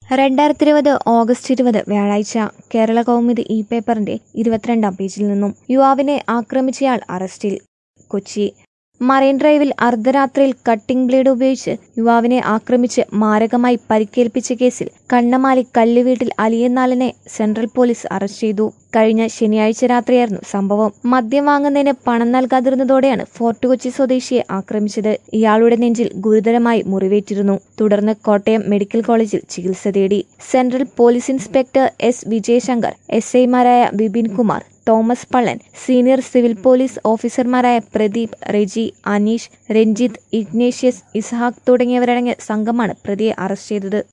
രണ്ടായിരത്തി ഇരുപത് ഓഗസ്റ്റ് ഇരുപത് വ്യാഴാഴ്ച കേരള കൗമുദി ഇ പേപ്പറിന്റെ ഇരുപത്തിരണ്ടാം പേജിൽ നിന്നും യുവാവിനെ ആക്രമിച്ചയാൾ അറസ്റ്റിൽ കൊച്ചി മറൈൻ ഡ്രൈവിൽ അർദ്ധരാത്രിയിൽ കട്ടിംഗ് ബ്ലേഡ് ഉപയോഗിച്ച് യുവാവിനെ ആക്രമിച്ച് മാരകമായി പരിക്കേൽപ്പിച്ച കേസിൽ കണ്ണമാലി കല്ലുവീട്ടിൽ അലിയന്നാലിനെ സെൻട്രൽ പോലീസ് അറസ്റ്റ് ചെയ്തു കഴിഞ്ഞ ശനിയാഴ്ച രാത്രിയായിരുന്നു സംഭവം മദ്യം വാങ്ങുന്നതിന് പണം നൽകാതിരുന്നതോടെയാണ് ഫോർട്ട് കൊച്ചി സ്വദേശിയെ ആക്രമിച്ചത് ഇയാളുടെ നെഞ്ചിൽ ഗുരുതരമായി മുറിവേറ്റിരുന്നു തുടർന്ന് കോട്ടയം മെഡിക്കൽ കോളേജിൽ ചികിത്സ തേടി central police inspector S Vijayashankar S ഐമാരായ Vipin Kumar Thomas Pallan senior civil police ഓഫീസർമാരായ പ്രദീപ് റെജി അനീഷ് രഞ്ജിത്ത് ഇഗ്നേഷ്യസ് ഇസ്ഹാഖ് തുടങ്ങിയവരടങ്ങിയ സംഘമാണ് പ്രതിയെ അറസ്റ്റ് ചെയ്തത്